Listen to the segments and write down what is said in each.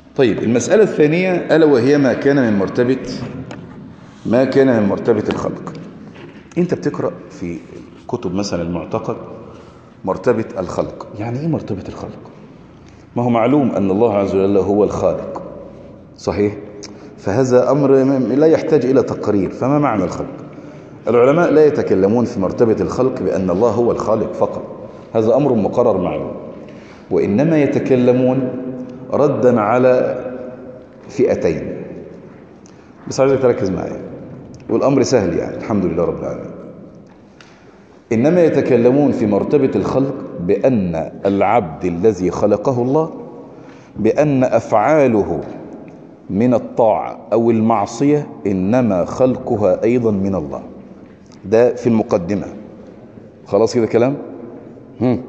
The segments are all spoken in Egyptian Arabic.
طيب المسألة الثانية ألا وهي ما كان من مرتبة ما كان من مرتبة الخلق انت بتقرأ في كتب مثلا المعتقد مرتبة الخلق يعني ايه مرتبة الخلق ما هو معلوم أن الله عز وجل هو الخالق صحيح فهذا أمر لا يحتاج إلى تقرير فما معنى الخلق العلماء لا يتكلمون في مرتبة الخلق بأن الله هو الخالق فقط هذا أمر مقرر معلوم وإنما يتكلمون ردا على فئتين بس عايزك تركز معايا والأمر سهل يعني الحمد لله رب العالمين إنما يتكلمون في مرتبة الخلق بأن العبد الذي خلقه الله بأن أفعاله من الطاعة أو المعصية إنما خلقها أيضا من الله ده في المقدمة خلاص كده كلام هم.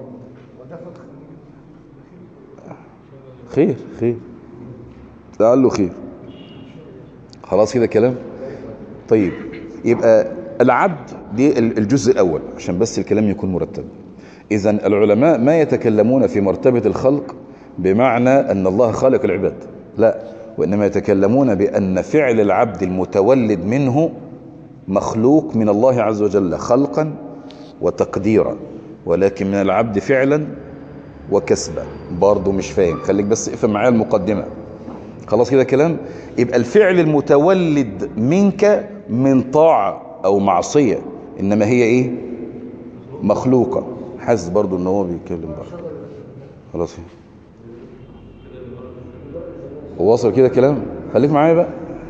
خير خير لعله خير خلاص كده كلام طيب يبقى العبد دي الجزء الأول عشان بس الكلام يكون مرتب إذا العلماء ما يتكلمون في مرتبة الخلق بمعنى أن الله خالق العباد لا وإنما يتكلمون بأن فعل العبد المتولد منه مخلوق من الله عز وجل خلقا وتقديرا ولكن من العبد فعلا وكسبا برضه مش فاهم خليك بس افهم معايا المقدمة خلاص كده كلام يبقى الفعل المتولد منك من طاعة او معصية انما هي ايه مخلوقة حاسس برضه ان هو بيتكلم بقى خلاص وواصل كده كلام خليك معايا بقى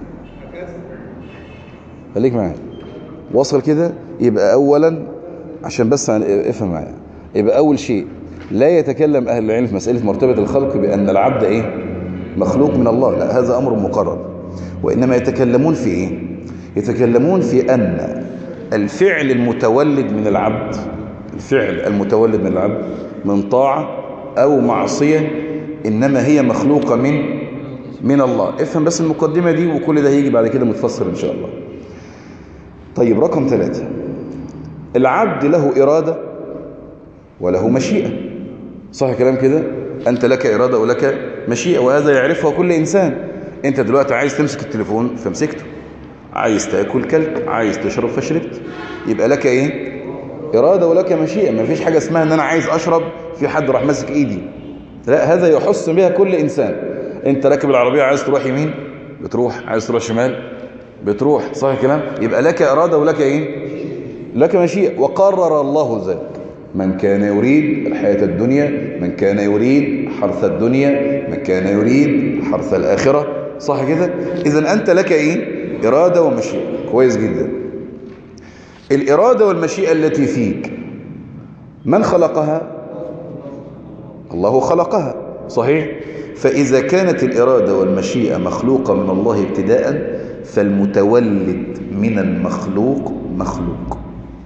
خليك معايا وصل كده يبقى اولا عشان بس افهم معايا يبقى اول شيء لا يتكلم اهل العلم في مسألة مرتبة الخلق بان العبد ايه مخلوق من الله لا هذا امر مقرر وانما يتكلمون في ايه يتكلمون في ان الفعل المتولد من العبد الفعل المتولد من العبد من طاعة او معصية انما هي مخلوقة من من الله افهم بس المقدمة دي وكل ده هيجي بعد كده متفسر ان شاء الله طيب رقم ثلاثة العبد له إرادة وله مشيئة صح كلام كده أنت لك إرادة ولك مشيئة وهذا يعرفها كل إنسان أنت دلوقتي عايز تمسك التليفون فمسكته عايز تأكل كلت عايز تشرب فشربت يبقى لك إيه إرادة ولك مشيئة ما فيش حاجة اسمها أن أنا عايز أشرب في حد راح ماسك إيدي لا هذا يحس بها كل إنسان أنت راكب العربية عايز تروح يمين بتروح عايز تروح شمال بتروح صح الكلام يبقى لك إرادة ولك إيه لك مشيئة وقرر الله ذلك من كان يريد الحياة الدنيا من كان يريد حرث الدنيا من كان يريد حرث الآخرة صح كده إذا أنت لك إيه إرادة ومشيئة كويس جدا الإرادة والمشيئة التي فيك من خلقها الله خلقها صحيح فإذا كانت الإرادة والمشيئة مخلوقة من الله ابتداء فالمتولد من المخلوق مخلوق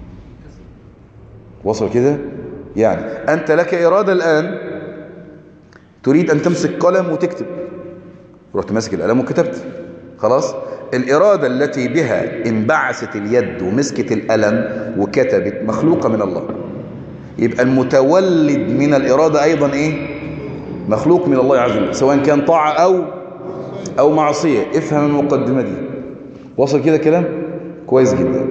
وصل كده يعني أنت لك إرادة الآن تريد أن تمسك قلم وتكتب رحت ماسك القلم وكتبت خلاص الإرادة التي بها انبعثت اليد ومسكت القلم وكتبت مخلوقة من الله يبقى المتولد من الإرادة أيضا إيه مخلوق من الله عز وجل سواء كان طاعة أو أو معصية افهم المقدمة دي وصل كده كلام كويس جدا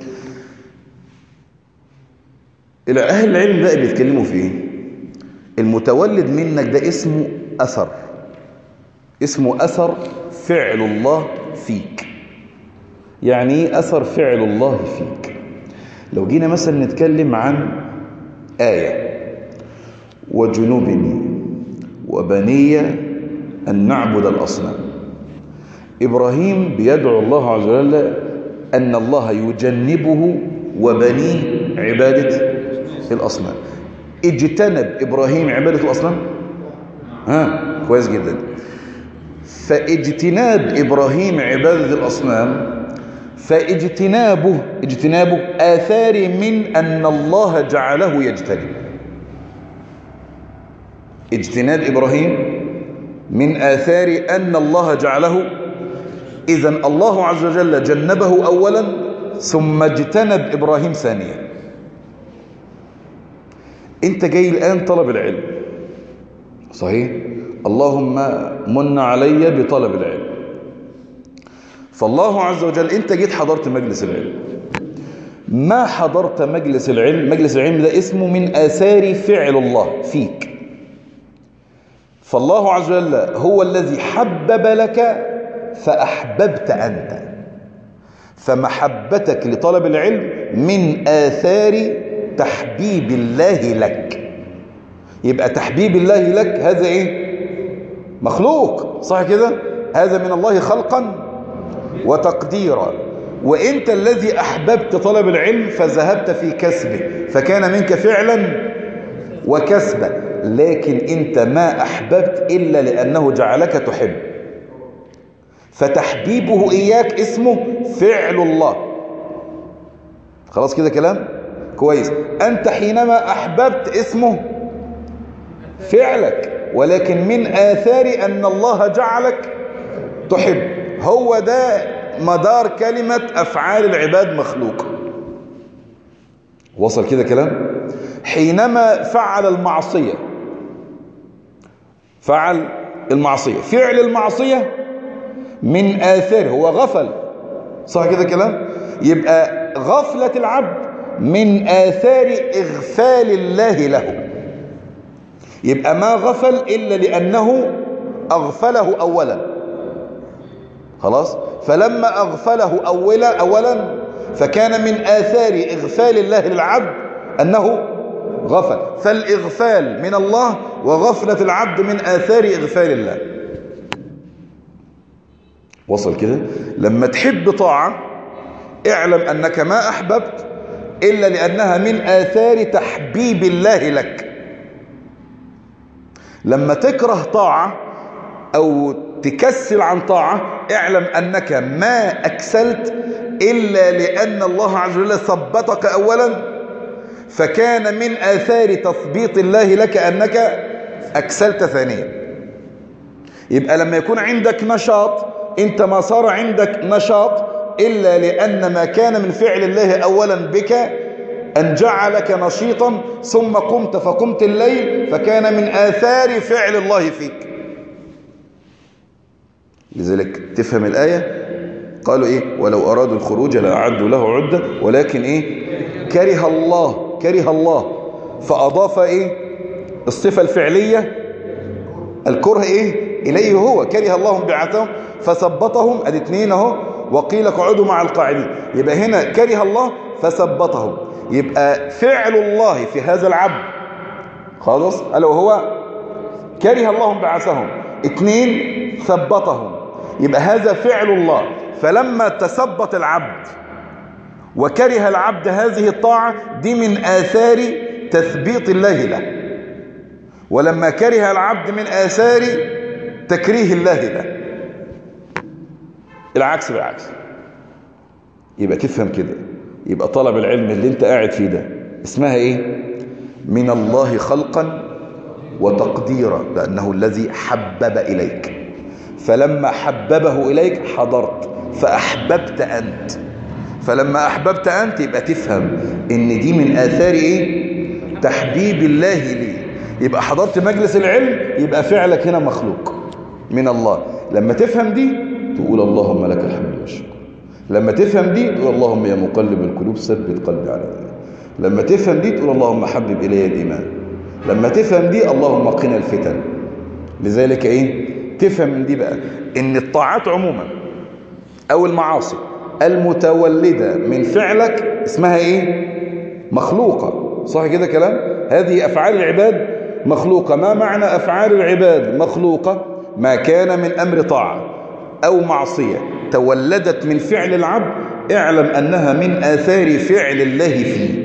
إلى أهل العلم بقى بيتكلموا في إيه المتولد منك ده اسمه أثر اسمه أثر فعل الله فيك يعني ايه أثر فعل الله فيك لو جينا مثلا نتكلم عن آية وجنوبني وبني أن نعبد الأصنام إبراهيم بيدعو الله عز وجل أن الله يجنبه وبنيه عبادة الأصنام اجتنب إبراهيم عبادة الأصنام ها كويس جدا فاجتناب إبراهيم عبادة الأصنام فاجتنابه اجتنابه آثار من أن الله جعله يجتنب اجتناب إبراهيم من آثار أن الله جعله إذا الله عز وجل جنبه أولا ثم اجتنب إبراهيم ثانيا أنت جاي الآن طلب العلم صحيح اللهم من علي بطلب العلم فالله عز وجل انت جيت حضرت مجلس العلم ما حضرت مجلس العلم مجلس العلم ده اسمه من آثار فعل الله فيك فالله عز وجل هو الذي حبب لك فأحببت أنت فمحبتك لطلب العلم من آثار تحبيب الله لك يبقى تحبيب الله لك هذا ايه مخلوق صح كده هذا من الله خلقا وتقديرا وانت الذي احببت طلب العلم فذهبت في كسبه فكان منك فعلا وكسبا لكن انت ما احببت الا لانه جعلك تحب فتحبيبه اياك اسمه فعل الله خلاص كده كلام كويس انت حينما احببت اسمه فعلك ولكن من آثار أن الله جعلك تحب هو ده مدار كلمة أفعال العباد مخلوق وصل كده كلام حينما فعل المعصية فعل المعصية فعل المعصية من آثار هو غفل صح كده كلام يبقى غفلة العبد من آثار إغفال الله له يبقى ما غفل إلا لأنه أغفله أولا خلاص فلما أغفله أولا أولا فكان من آثار إغفال الله للعبد أنه غفل فالإغفال من الله وغفلة العبد من آثار إغفال الله وصل كده لما تحب طاعة اعلم أنك ما أحببت إلا لأنها من آثار تحبيب الله لك لما تكره طاعة أو تكسل عن طاعة اعلم أنك ما أكسلت إلا لأن الله عز وجل ثبتك أولا فكان من آثار تثبيط الله لك أنك أكسلت ثانيا يبقى لما يكون عندك نشاط انت ما صار عندك نشاط إلا لأن ما كان من فعل الله أولا بك أن جعلك نشيطا ثم قمت فقمت الليل فكان من آثار فعل الله فيك لذلك تفهم الآية قالوا إيه ولو أرادوا الخروج لأعدوا له عدة ولكن إيه كره الله كره الله فأضاف إيه الصفة الفعلية الكره إيه إليه هو كره الله بعثهم فثبطهم ادي اتنين اهو وقيل اقعدوا مع القاعدين يبقى هنا كره الله فثبطهم يبقى فعل الله في هذا العبد خلاص ألا وهو كره الله بعثهم اثنين ثبطهم يبقى هذا فعل الله فلما تثبط العبد وكره العبد هذه الطاعة دي من آثار تثبيط الله له ولما كره العبد من آثار تكريه الله له العكس بالعكس يبقى تفهم كده يبقى طلب العلم اللي انت قاعد فيه ده اسمها ايه من الله خلقا وتقديرا لأنه الذي حبب إليك فلما حببه إليك حضرت فأحببت أنت فلما أحببت أنت يبقى تفهم إن دي من آثار إيه تحبيب الله لي يبقى حضرت مجلس العلم يبقى فعلك هنا مخلوق من الله لما تفهم دي تقول اللهم لك الحمد والشكر لما تفهم دي تقول اللهم يا مقلب القلوب ثبت قلبي على دينك لما تفهم دي تقول اللهم حبب إلي الإيمان لما تفهم دي اللهم قنا الفتن لذلك ايه تفهم من دي بقى ان الطاعات عموما او المعاصي المتولدة من فعلك اسمها ايه مخلوقة صح كده كلام هذه افعال العباد مخلوقة ما معنى افعال العباد مخلوقة ما كان من امر طاعة او معصية تولدت من فعل العبد اعلم انها من اثار فعل الله فيه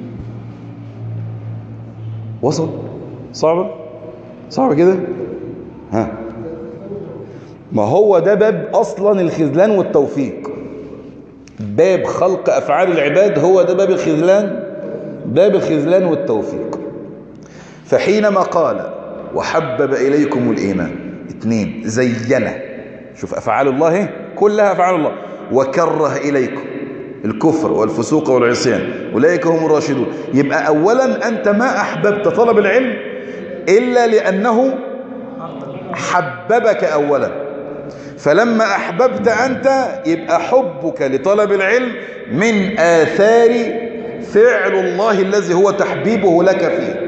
وصل صعبة صعبة كده ها ما هو ده باب أصلا الخذلان والتوفيق باب خلق أفعال العباد هو ده باب الخذلان باب الخذلان والتوفيق فحينما قال وحبب إليكم الإيمان اثنين زينه شوف أفعال الله كلها أفعال الله وكره إليكم الكفر والفسوق والعصيان أولئك هم الراشدون يبقى أولا أنت ما أحببت طلب العلم إلا لأنه حببك أولا فلما أحببت أنت يبقى حبك لطلب العلم من آثار فعل الله الذي هو تحبيبه لك فيه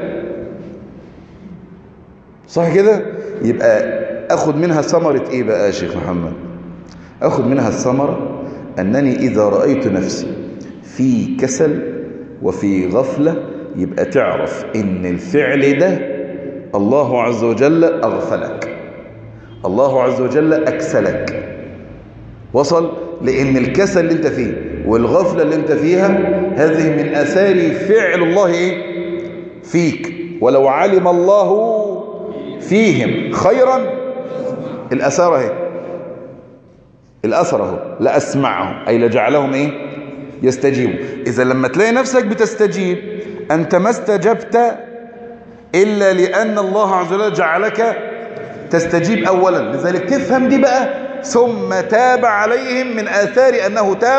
صح كده يبقى أخذ منها ثمرة إيه بقى يا شيخ محمد أخذ منها الثمرة أنني إذا رأيت نفسي في كسل وفي غفلة يبقى تعرف إن الفعل ده الله عز وجل أغفلك الله عز وجل أكسلك وصل لأن الكسل اللي انت فيه والغفلة اللي انت فيها هذه من أثار فعل الله إيه؟ فيك ولو علم الله فيهم خيرا الأثار اهي الأثر اهو لأسمعهم أي لجعلهم إيه يستجيبوا إذا لما تلاقي نفسك بتستجيب أنت ما استجبت إلا لأن الله عز وجل جعلك تستجيب أولا لذلك تفهم دي بقى ثم تاب عليهم من آثار أنه تاب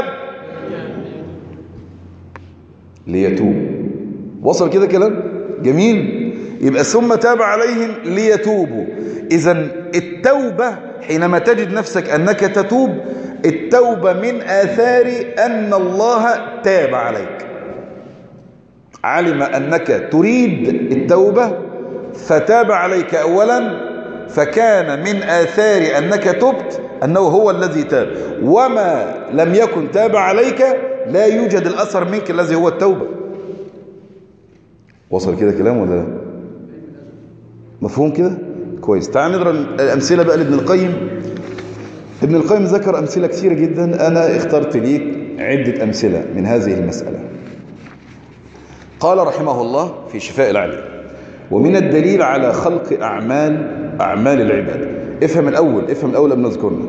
ليتوب وصل كده كلام جميل يبقى ثم تاب عليهم ليتوبوا إذا التوبة حينما تجد نفسك أنك تتوب التوبة من آثار أن الله تاب عليك علم أنك تريد التوبة فتاب عليك أولا فكان من آثار أنك تبت أنه هو الذي تاب وما لم يكن تاب عليك لا يوجد الأثر منك الذي هو التوبة وصل كده كلام ولا لا مفهوم كده كويس تعال نقرا الأمثلة بقى لابن القيم ابن القيم ذكر أمثلة كثيرة جدا أنا اخترت ليك عدة أمثلة من هذه المسألة قال رحمه الله في شفاء العلي ومن الدليل على خلق أعمال أعمال العباد افهم الأول افهم الأول قبل نذكرنا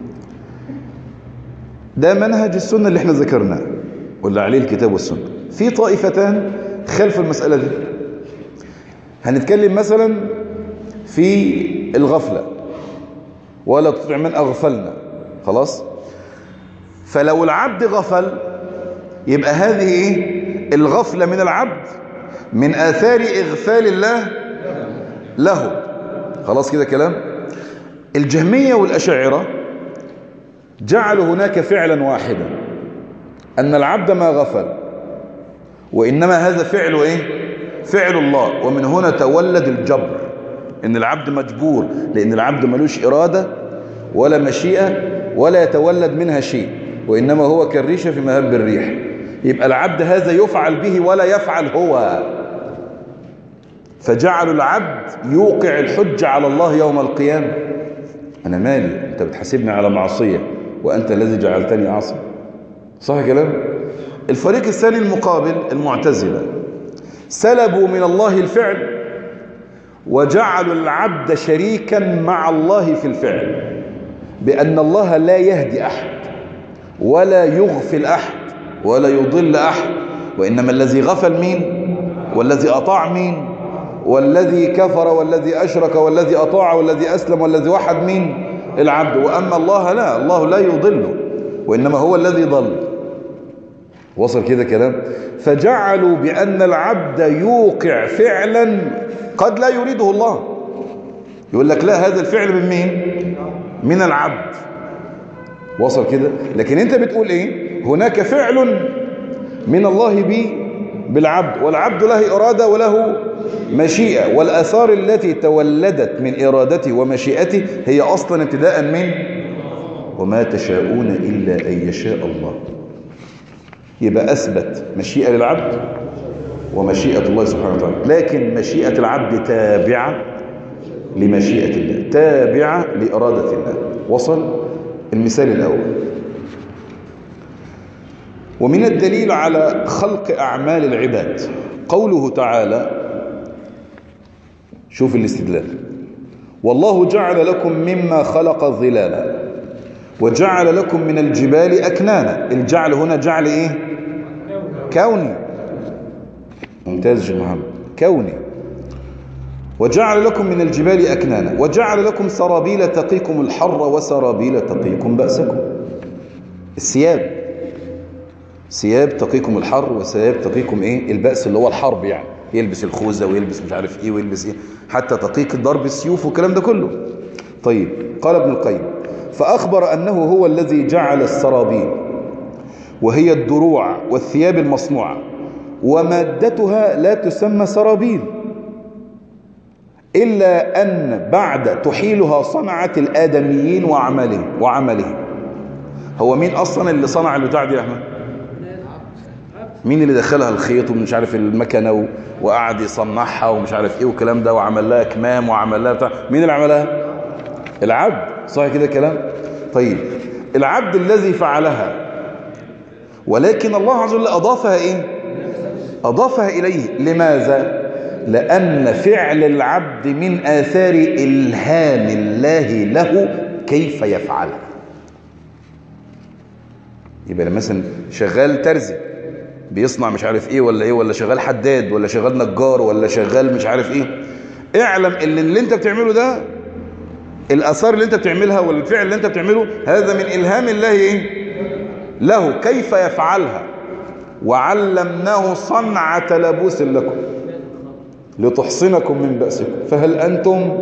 ده منهج السنة اللي احنا ذكرناه واللي عليه الكتاب والسنة في طائفتان خلف المسألة دي هنتكلم مثلا في الغفلة ولا تطع من أغفلنا خلاص فلو العبد غفل يبقى هذه ايه الغفلة من العبد من آثار إغفال الله له خلاص كده كلام الجهمية والأشاعرة جعلوا هناك فعلا واحدا أن العبد ما غفل وإنما هذا فعل إيه فعل الله ومن هنا تولد الجبر إن العبد مجبور لأن العبد ملوش إرادة ولا مشيئة ولا يتولد منها شيء وإنما هو كالريشة في مهب الريح يبقى العبد هذا يفعل به ولا يفعل هو فجعلوا العبد يوقع الحج على الله يوم القيامة أنا مالي أنت بتحاسبني على معصية وأنت الذي جعلتني عاصي صح كلام الفريق الثاني المقابل المعتزلة سلبوا من الله الفعل وجعلوا العبد شريكا مع الله في الفعل بأن الله لا يهدي أحد ولا يغفل أحد ولا يضل أحد وإنما الذي غفل مين والذي أطاع مين والذي كفر والذي أشرك والذي أطاع والذي أسلم والذي وحد مين العبد وأما الله لا الله لا يضله وإنما هو الذي ضل وصل كده كلام فجعلوا بأن العبد يوقع فعلا قد لا يريده الله يقول لك لا هذا الفعل من مين من العبد وصل كده لكن انت بتقول ايه هناك فعل من الله بي بالعبد والعبد له إرادة وله مشيئة والأثار التي تولدت من إرادته ومشيئته هي أصلا ابتداء من وما تشاءون إلا أن يشاء الله يبقى أثبت مشيئة للعبد ومشيئة الله سبحانه وتعالى لكن مشيئة العبد تابعة لمشيئة الله تابعة لإرادة الله وصل المثال الأول ومن الدليل على خلق أعمال العباد قوله تعالى شوف الاستدلال والله جعل لكم مما خلق ظلالا وجعل لكم من الجبال أكنانا الجعل هنا جعل إيه كوني ممتاز شيخ محمد كوني وجعل لكم من الجبال أكنانا وجعل لكم سرابيل تقيكم الحر وسرابيل تقيكم بأسكم الثياب ثياب تقيكم الحر وثياب تقيكم ايه البأس اللي هو الحرب يعني يلبس الخوذة ويلبس مش عارف ايه ويلبس ايه حتى تقيك ضرب السيوف والكلام ده كله طيب قال ابن القيم فأخبر أنه هو الذي جعل السرابيل وهي الدروع والثياب المصنوعة ومادتها لا تسمى سرابيل إلا أن بعد تحيلها صنعة الآدميين وعملهم وعملهم هو مين أصلا اللي صنع البتاع دي يا أحمد مين اللي دخلها الخيط ومش عارف المكنة وقعد يصنعها ومش عارف ايه والكلام ده وعمل لها كمام وعمل لها بتاع مين اللي عملها العبد صح كده كلام طيب العبد الذي فعلها ولكن الله عز وجل أضافها ايه أضافها إليه لماذا لأن فعل العبد من آثار إلهام الله له كيف يفعلها يبقى مثلا شغال ترزي بيصنع مش عارف ايه ولا ايه ولا شغال حداد ولا شغال نجار ولا شغال مش عارف ايه اعلم ان اللي انت بتعمله ده الاثار اللي انت بتعملها والفعل اللي انت بتعمله هذا من الهام الله ايه له كيف يفعلها وعلمناه صنعة لبوس لكم لتحصنكم من بأسكم فهل أنتم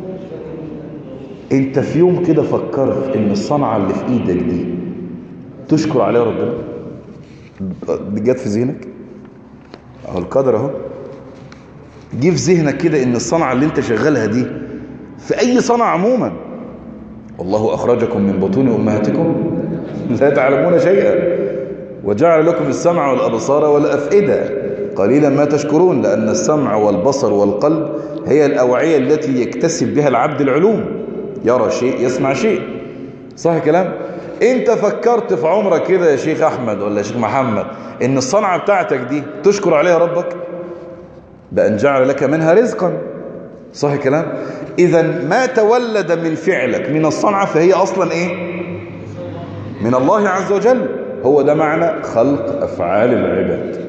انت في يوم كده فكرت ان الصنعة اللي في ايدك دي تشكر عليها ربنا دي جت في ذهنك اهو القدر اهو جه في ذهنك كده ان الصنعة اللي انت شغالها دي في اي صنعة عموما والله اخرجكم من بطون امهاتكم لا تعلمون شيئا وجعل لكم السمع والابصار والافئدة قليلا ما تشكرون لان السمع والبصر والقلب هي الاوعية التي يكتسب بها العبد العلوم يرى شيء يسمع شيء صح كلام انت فكرت في عمرك كده يا شيخ احمد ولا يا شيخ محمد ان الصنعة بتاعتك دي تشكر عليها ربك بأن جعل لك منها رزقا صح كلام اذا ما تولد من فعلك من الصنعة فهي اصلا ايه من الله عز وجل هو ده معنى خلق افعال العباد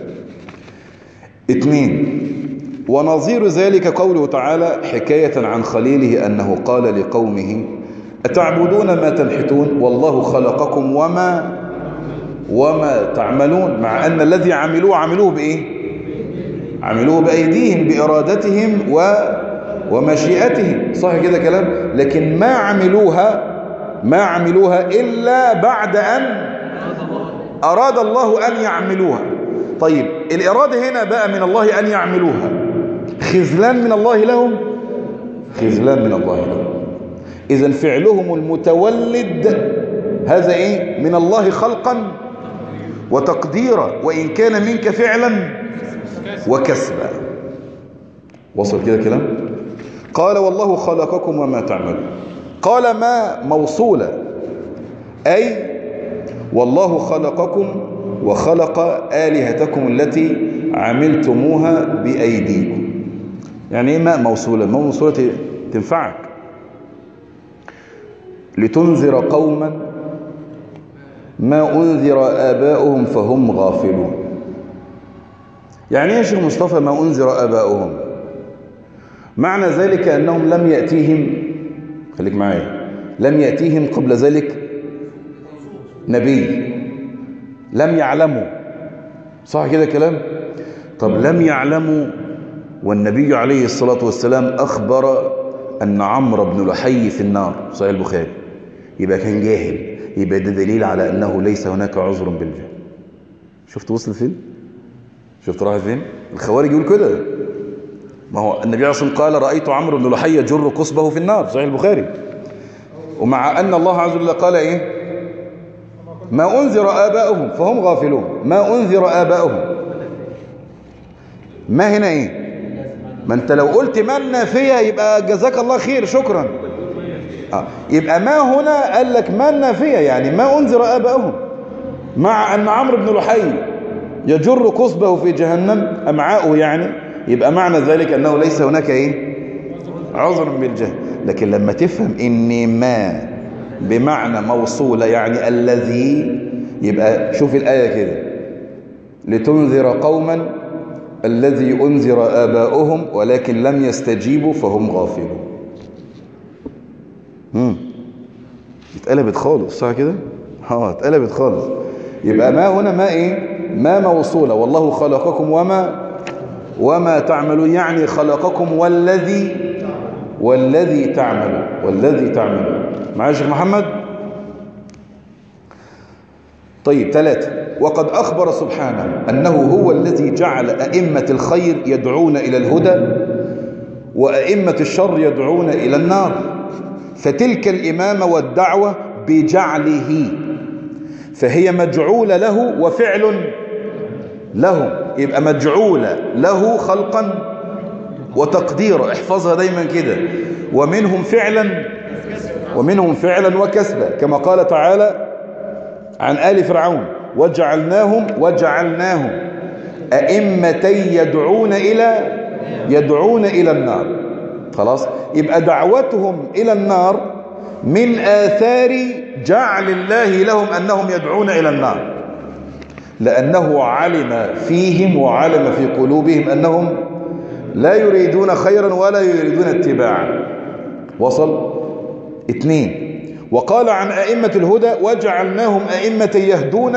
اثنين ونظير ذلك قوله تعالى حكاية عن خليله أنه قال لقومه أتعبدون ما تنحتون والله خلقكم وما وما تعملون مع أن الذي عملوه عملوه بإيه عملوه بأيديهم بإرادتهم و ومشيئتهم صح كده كلام لكن ما عملوها ما عملوها إلا بعد أن أراد الله أن يعملوها طيب الإرادة هنا بقى من الله أن يعملوها خذلان من الله لهم خذلان من الله لهم إذا فعلهم المتولد هذا إيه من الله خلقا وتقديرا وإن كان منك فعلا وكسبا وصل كده كلام قال والله خلقكم وما تعملون قال ما موصولة أي والله خلقكم وخلق آلهتكم التي عملتموها بأيديكم يعني ايه ماء موصولة ماء موصولة تنفعك لتنذر قوما ما أنذر آباؤهم فهم غافلون يعني ايه يا شيخ مصطفى ما أنذر آباؤهم معنى ذلك أنهم لم يأتيهم خليك معايا لم يأتيهم قبل ذلك نبي لم يعلموا صح كده كلام طب لم يعلموا والنبي عليه الصلاة والسلام أخبر أن عمرو بن لحي في النار صحيح البخاري يبقى كان جاهل يبقى ده دليل على أنه ليس هناك عذر بالجهل شفت وصل فين شفت راح فين الخوارج يقول كده ما هو النبي عليه الصلاة والسلام قال رأيت عمرو بن لحي يجر قصبه في النار صحيح البخاري ومع أن الله عز وجل قال إيه ما أنذر آباؤهم فهم غافلون ما أنذر آباؤهم ما هنا إيه ما أنت لو قلت ما النافية يبقى جزاك الله خير شكرا آه. يبقى ما هنا قال لك ما النافية يعني ما أنذر آباؤهم مع أن عمرو بن لحي يجر قصبه في جهنم أمعاؤه يعني يبقى معنى ذلك أنه ليس هناك إيه عذر بالجهل لكن لما تفهم إن ما بمعنى موصولة يعني الذي يبقى شوف الآية كده لتنذر قوما الذي أنذر آباؤهم ولكن لم يستجيبوا فهم غافلون امم اتقلبت خالص صح كده اه اتقلبت خالص يبقى ما هنا ما ايه ما موصولة والله خلقكم وما وما تعملون يعني خلقكم والذي والذي تعمل والذي تعمل معايا شيخ محمد طيب ثلاثة وقد أخبر سبحانه أنه هو الذي جعل أئمة الخير يدعون إلى الهدى وأئمة الشر يدعون إلى النار فتلك الإمامة والدعوة بجعله فهي مجعولة له وفعل له يبقى مجعولة له خلقا وتقديرا احفظها دايما كده ومنهم فعلا ومنهم فعلا وكسبا كما قال تعالى عن آل فرعون وجعلناهم وجعلناهم أئمة يدعون إلى يدعون إلى النار خلاص يبقى دعوتهم إلى النار من آثار جعل الله لهم أنهم يدعون إلى النار لأنه علم فيهم وعلم في قلوبهم أنهم لا يريدون خيرا ولا يريدون اتباعا وصل اثنين وقال عن أئمة الهدى وجعلناهم أئمة يهدون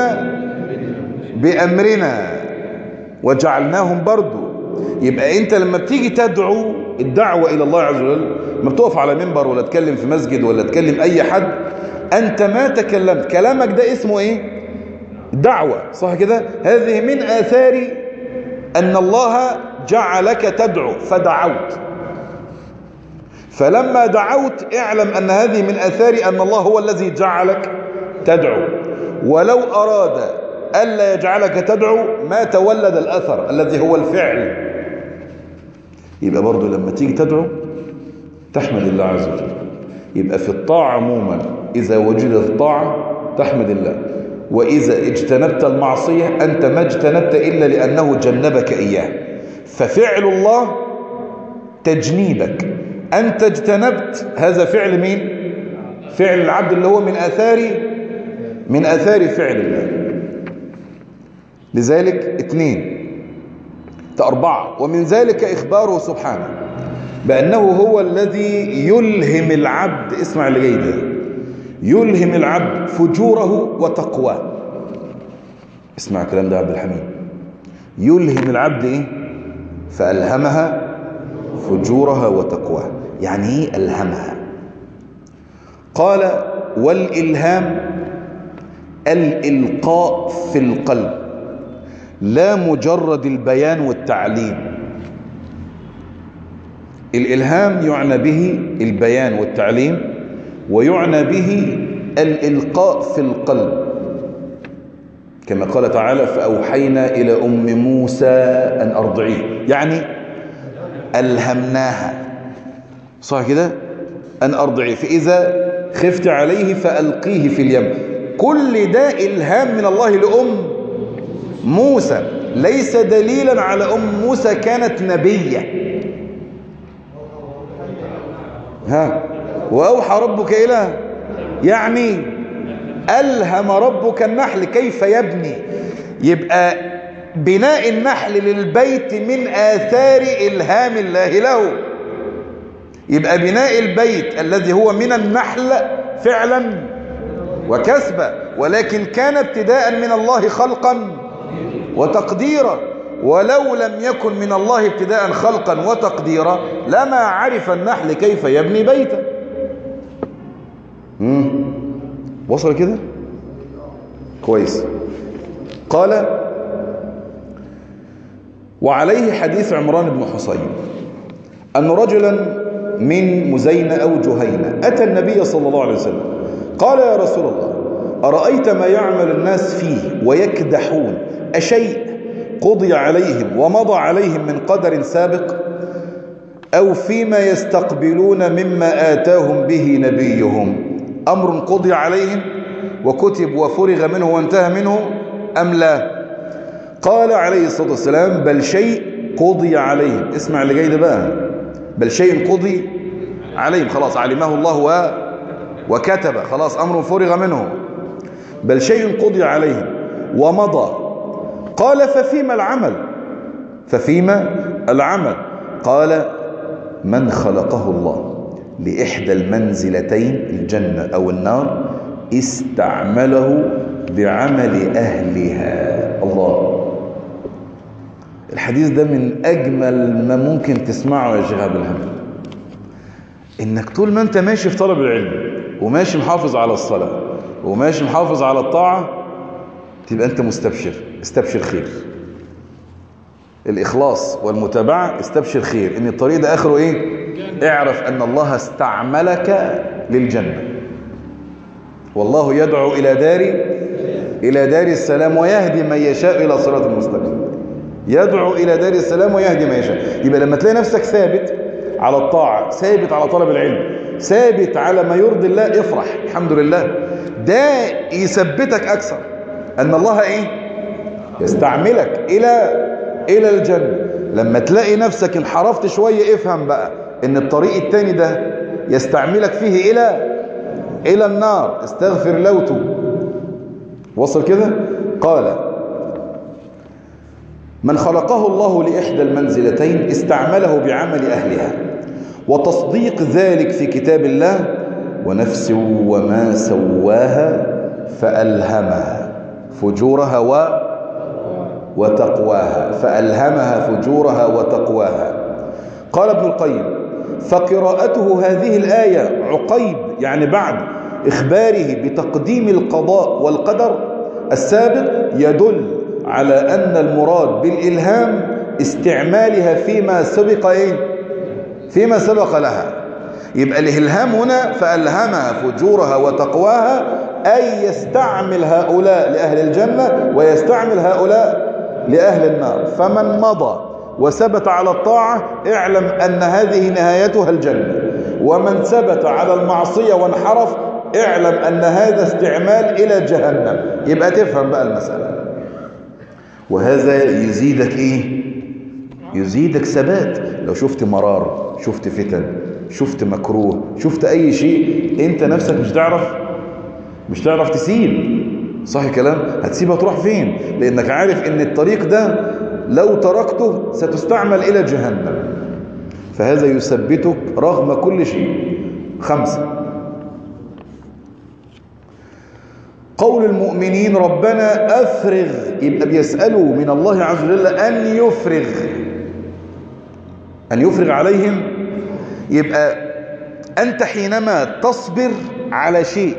بأمرنا وجعلناهم برضو يبقى انت لما بتيجي تدعو الدعوة الى الله عز وجل لما بتقف على منبر ولا تكلم في مسجد ولا تكلم اي حد انت ما تكلمت كلامك ده اسمه ايه دعوة صح كده هذه من اثار ان الله جعلك تدعو فدعوت فلما دعوت اعلم ان هذه من اثار ان الله هو الذي جعلك تدعو ولو اراد ألا يجعلك تدعو ما تولد الأثر الذي هو الفعل يبقى برضو لما تيجي تدعو تحمد الله عز وجل يبقى في الطاعة عموما إذا وجدت الطاعة تحمد الله وإذا اجتنبت المعصية أنت ما اجتنبت إلا لأنه جنبك إياه ففعل الله تجنيبك أنت اجتنبت هذا فعل مين فعل العبد اللي هو من آثار من آثار فعل الله لذلك اثنين أربعة ومن ذلك إخباره سبحانه بأنه هو الذي يلهم العبد اسمع اللي جاي ده يلهم العبد فجوره وتقواه اسمع الكلام ده عبد الحميد يلهم العبد ايه فألهمها فجورها وتقواها يعني ايه ألهمها قال والإلهام الإلقاء في القلب لا مجرد البيان والتعليم الإلهام يعنى به البيان والتعليم ويعنى به الإلقاء في القلب كما قال تعالى فأوحينا إلى أم موسى أن أرضعيه يعني ألهمناها صح كده أن أرضعيه فإذا خفت عليه فألقيه في اليم كل ده إلهام من الله لأم موسى ليس دليلا على أم موسى كانت نبية ها وأوحى ربك إلى يعني ألهم ربك النحل كيف يبني يبقى بناء النحل للبيت من آثار إلهام الله له يبقى بناء البيت الذي هو من النحل فعلا وكسبا ولكن كان ابتداء من الله خلقا وتقديرا ولو لم يكن من الله ابتداء خلقا وتقديرا لما عرف النحل كيف يبني بيتا مم. وصل كده كويس قال وعليه حديث عمران بن حصين أن رجلا من مزينة أو جهينة أتى النبي صلى الله عليه وسلم قال يا رسول الله أرأيت ما يعمل الناس فيه ويكدحون أشيء قضي عليهم ومضى عليهم من قدر سابق أو فيما يستقبلون مما آتاهم به نبيهم أمر قضي عليهم وكتب وفرغ منه وانتهى منه أم لا قال عليه الصلاة والسلام بل شيء قضي عليهم اسمع اللي جاي ده بقى بل شيء قضي عليهم خلاص علمه الله و... وكتب خلاص أمر فرغ منه بل شيء قضي عليهم ومضى قال ففيما العمل ففيما العمل قال من خلقه الله لإحدى المنزلتين الجنة أو النار استعمله بعمل أهلها الله الحديث ده من أجمل ما ممكن تسمعه يا شيخ عبد الحميد انك طول ما انت ماشي في طلب العلم وماشي محافظ على الصلاة وماشي محافظ على الطاعة تبقى انت مستبشر استبشر خير الإخلاص والمتابعة استبشر خير إن الطريق ده آخره إيه اعرف أن الله استعملك للجنة والله يدعو إلى دار إلى دار السلام ويهدي من يشاء إلى صراط المستقيم يدعو إلى دار السلام ويهدي من يشاء يبقى لما تلاقي نفسك ثابت على الطاعة ثابت على طلب العلم ثابت على ما يرضي الله افرح الحمد لله ده يثبتك أكثر أن الله إيه يستعملك إلى إلى الجنة لما تلاقي نفسك انحرفت شوية افهم بقى ان الطريق التاني ده يستعملك فيه إلى إلى النار استغفر لوته وصل كده قال من خلقه الله لإحدى المنزلتين استعمله بعمل أهلها وتصديق ذلك في كتاب الله ونفس وما سواها فألهمها فجورها و وتقواها فألهمها فجورها وتقواها قال ابن القيم فقراءته هذه الآية عقيب يعني بعد إخباره بتقديم القضاء والقدر السابق يدل على أن المراد بالإلهام استعمالها فيما سبق إيه؟ فيما سبق لها يبقى الإلهام هنا فألهمها فجورها وتقواها أي يستعمل هؤلاء لأهل الجنة ويستعمل هؤلاء لأهل النار فمن مضى وثبت على الطاعة اعلم أن هذه نهايتها الجنة ومن ثبت على المعصية وانحرف اعلم أن هذا استعمال إلى جهنم يبقى تفهم بقى المسألة وهذا يزيدك إيه يزيدك ثبات لو شفت مرار شفت فتن شفت مكروه شفت أي شيء أنت نفسك مش تعرف مش تعرف تسيب صح الكلام هتسيبها تروح فين لأنك عارف أن الطريق ده لو تركته ستستعمل إلى جهنم فهذا يثبتك رغم كل شيء خمسة قول المؤمنين ربنا أفرغ يبقى بيسألوا من الله عز وجل أن يفرغ أن يفرغ عليهم يبقى أنت حينما تصبر على شيء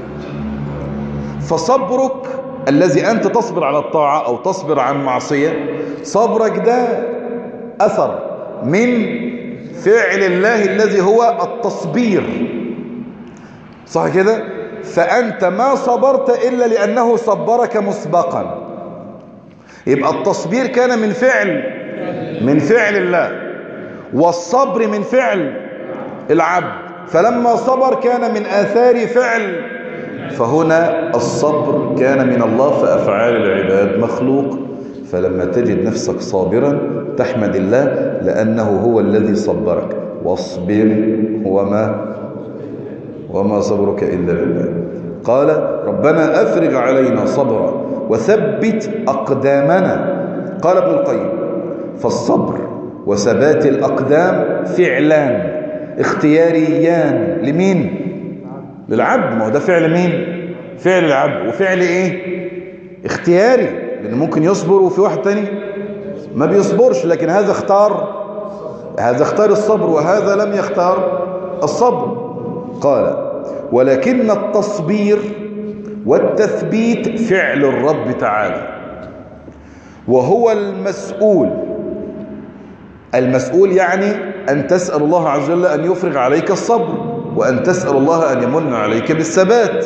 فصبرك الذي أنت تصبر على الطاعة أو تصبر عن معصية صبرك ده أثر من فعل الله الذي هو التصبير صح كده فأنت ما صبرت إلا لأنه صبرك مسبقا يبقى التصبير كان من فعل من فعل الله والصبر من فعل العبد فلما صبر كان من آثار فعل فهنا الصبر كان من الله فأفعال العباد مخلوق فلما تجد نفسك صابرا تحمد الله لأنه هو الذي صبرك واصبر وما وما صبرك إلا بالله قال ربنا أفرغ علينا صبرا وثبت أقدامنا قال ابن القيم فالصبر وثبات الأقدام فعلان اختياريان لمين للعبد ما هو ده فعل مين فعل العبد وفعل ايه اختياري لان ممكن يصبر وفي واحد تاني ما بيصبرش لكن هذا اختار هذا اختار الصبر وهذا لم يختار الصبر قال ولكن التصبير والتثبيت فعل الرب تعالى وهو المسؤول المسؤول يعني أن تسأل الله عز وجل أن يفرغ عليك الصبر وأن تسأل الله أن يمن عليك بالثبات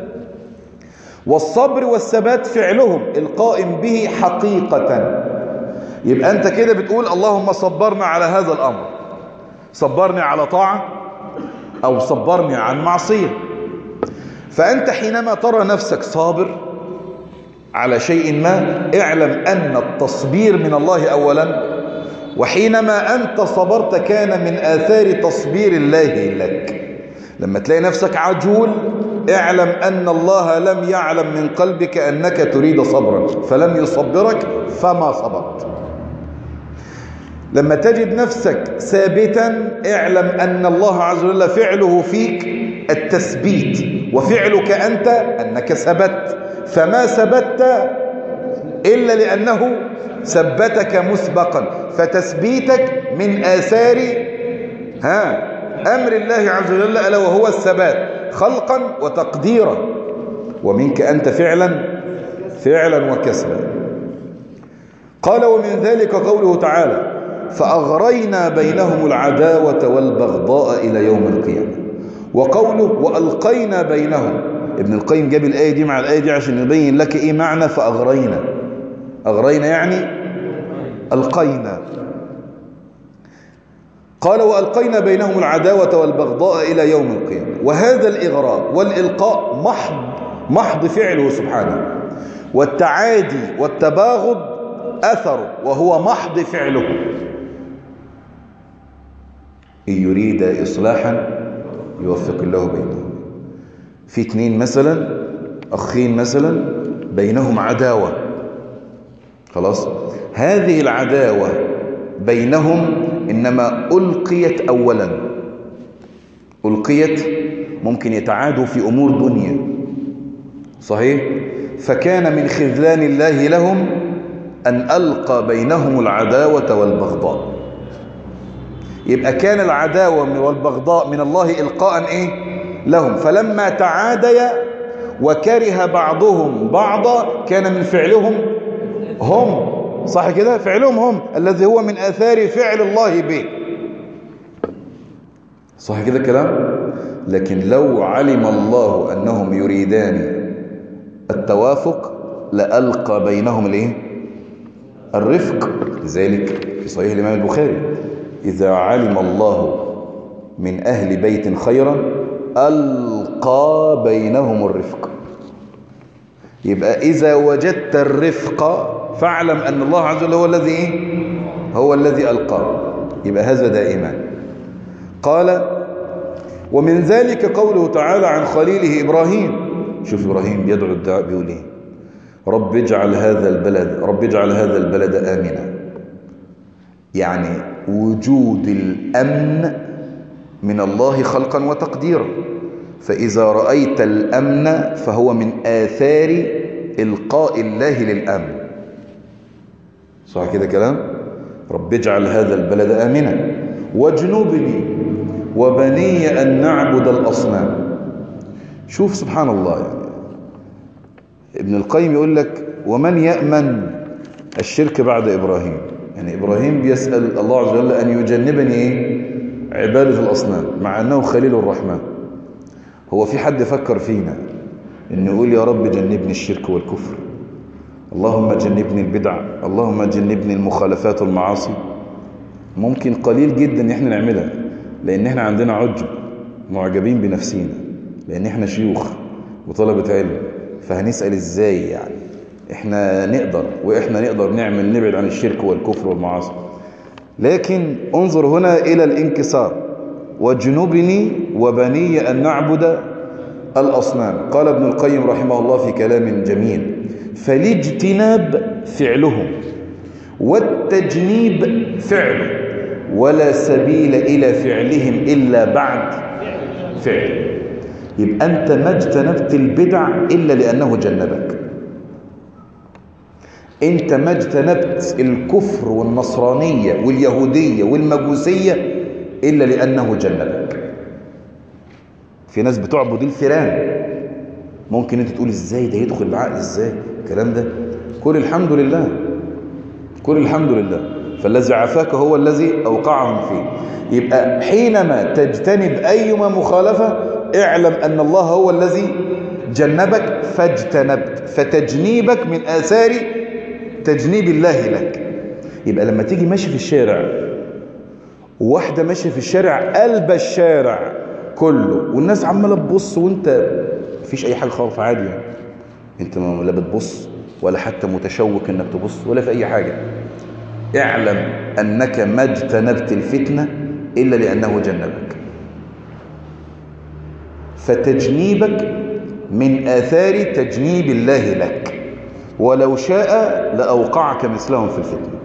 والصبر والثبات فعلهم القائم به حقيقة يبقى أنت كده بتقول اللهم صبرنا على هذا الأمر صبرني على طاعة أو صبرني عن معصية فأنت حينما ترى نفسك صابر على شيء ما اعلم أن التصبير من الله أولا وحينما أنت صبرت كان من آثار تصبير الله لك لما تلاقي نفسك عجول اعلم أن الله لم يعلم من قلبك أنك تريد صبرا فلم يصبرك فما صبرت لما تجد نفسك ثابتا اعلم أن الله عز وجل فعله فيك التثبيت وفعلك أنت أنك ثبت فما ثبت إلا لأنه ثبتك مسبقا فتثبيتك من آثار ها أمر الله عز وجل ألا وهو الثبات خلقا وتقديرا ومنك أنت فعلا فعلا وكسبا قال ومن ذلك قوله تعالى فأغرينا بينهم العداوة والبغضاء إلى يوم القيامة وقوله وألقينا بينهم ابن القيم جاب الآية دي مع الآية دي عشان يبين لك إيه معنى فأغرينا أغرينا يعني ألقينا قال وألقينا بينهم العداوة والبغضاء إلى يوم القيامة وهذا الإغراء والإلقاء محض محض فعله سبحانه والتعادي والتباغض أثر وهو محض فعله إن يريد إصلاحا يوفق الله بينهم في اتنين مثلا أخين مثلا بينهم عداوة خلاص هذه العداوة بينهم إنما ألقيت أولا ألقيت ممكن يتعادوا في أمور دنيا صحيح فكان من خذلان الله لهم أن ألقى بينهم العداوة والبغضاء يبقى كان العداوة والبغضاء من الله إلقاء إيه لهم فلما تعاديا وكره بعضهم بعضا كان من فعلهم هم صح كده فعلهم هم الذي هو من آثار فعل الله به صح كده الكلام لكن لو علم الله أنهم يريدان التوافق لألقى بينهم الايه الرفق لذلك في صحيح الإمام البخاري إذا علم الله من أهل بيت خيرا ألقى بينهم الرفق يبقى إذا وجدت الرفق فاعلم أن الله عز وجل هو الذي إيه؟ هو الذي ألقاه يبقى هذا دائما قال ومن ذلك قوله تعالى عن خليله إبراهيم شوف إبراهيم بيدعو الدعاء بيقول إيه رب اجعل هذا البلد رب اجعل هذا البلد آمنا يعني وجود الأمن من الله خلقا وتقديرا فإذا رأيت الأمن فهو من آثار إلقاء الله للأمن صح كده كلام رب اجعل هذا البلد آمنا واجنبني وبني أن نعبد الأصنام شوف سبحان الله يعني ابن القيم يقول لك ومن يأمن الشرك بعد إبراهيم يعني إبراهيم بيسأل الله عز وجل أن يجنبني إيه؟ عبادة الأصنام مع أنه خليل الرحمن هو في حد فكر فينا أنه يقول يا رب جنبني الشرك والكفر اللهم جنبني البدع اللهم جنبني المخالفات والمعاصي ممكن قليل جدا ان احنا نعملها لان احنا عندنا عجب معجبين بنفسينا لان احنا شيوخ وطلبة علم فهنسأل ازاي يعني احنا نقدر واحنا نقدر نعمل نبعد عن الشرك والكفر والمعاصي لكن انظر هنا الى الانكسار واجنبني وبني ان نعبد الاصنام قال ابن القيم رحمه الله في كلام جميل فالاجتناب فعله والتجنيب فعله ولا سبيل إلى فعلهم إلا بعد فعل يبقى أنت ما اجتنبت البدع إلا لأنه جنبك أنت ما اجتنبت الكفر والنصرانية واليهودية والمجوسية إلا لأنه جنبك في ناس بتعبد الفيران ممكن انت تقول ازاي ده يدخل العقل ازاي الكلام ده كل الحمد لله كل الحمد لله فالذي عافاك هو الذي أوقعهم فيه يبقى حينما تجتنب أيما مخالفة اعلم أن الله هو الذي جنبك فاجتنبت فتجنيبك من آثار تجنيب الله لك يبقى لما تيجي ماشي في الشارع وواحدة ماشية في الشارع قلب الشارع كله والناس عمالة تبص وانت مفيش اي حاجة خالص عادي يعني انت لا بتبص ولا حتى متشوق انك تبص ولا في اي حاجة اعلم انك ما اجتنبت الفتنة الا لانه جنبك فتجنيبك من اثار تجنيب الله لك ولو شاء لاوقعك مثلهم في الفتنة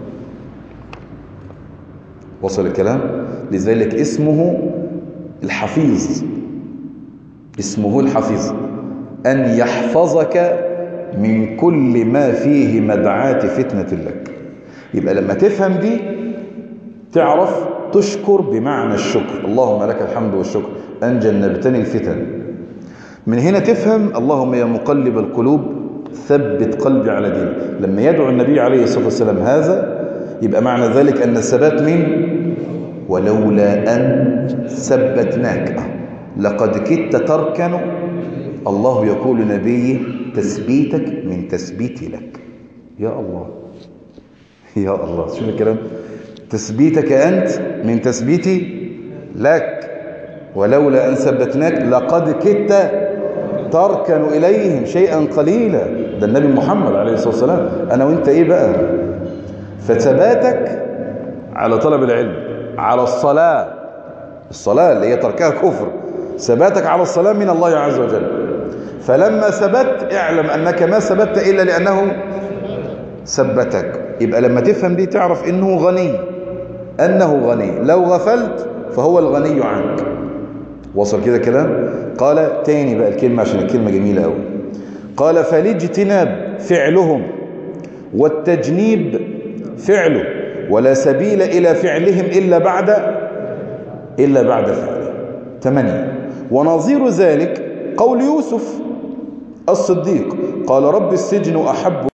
وصل الكلام لذلك اسمه الحفيظ اسمه الحفيظ أن يحفظك من كل ما فيه مدعاة فتنة لك يبقى لما تفهم دي تعرف تشكر بمعنى الشكر اللهم لك الحمد والشكر أن جنبتني الفتن من هنا تفهم اللهم يا مقلب القلوب ثبت قلبي على دينك لما يدعو النبي عليه الصلاة والسلام هذا يبقى معنى ذلك أن الثبات من ولولا أن ثبتناك لقد كدت تركن الله يقول لنبيه تثبيتك من تثبيتي لك يا الله يا الله شوف الكلام تثبيتك أنت من تثبيتي لك ولولا أن ثبتناك لقد كدت تركن إليهم شيئا قليلا ده النبي محمد عليه الصلاة والسلام أنا وإنت إيه بقى فثباتك على طلب العلم على الصلاة الصلاة اللي هي تركها كفر ثباتك على الصلاة من الله عز وجل فلما ثبت اعلم أنك ما ثبت إلا لأنه ثبتك يبقى لما تفهم دي تعرف إنه غني أنه غني لو غفلت فهو الغني عنك وصل كده كلام قال تاني بقى الكلمة عشان الكلمة جميلة قوي قال فالاجتناب فعلهم والتجنيب فعله ولا سبيل إلى فعلهم إلا بعد إلا بعد فعله ثمانية ونظير ذلك قول يوسف الصديق قال رب السجن أحب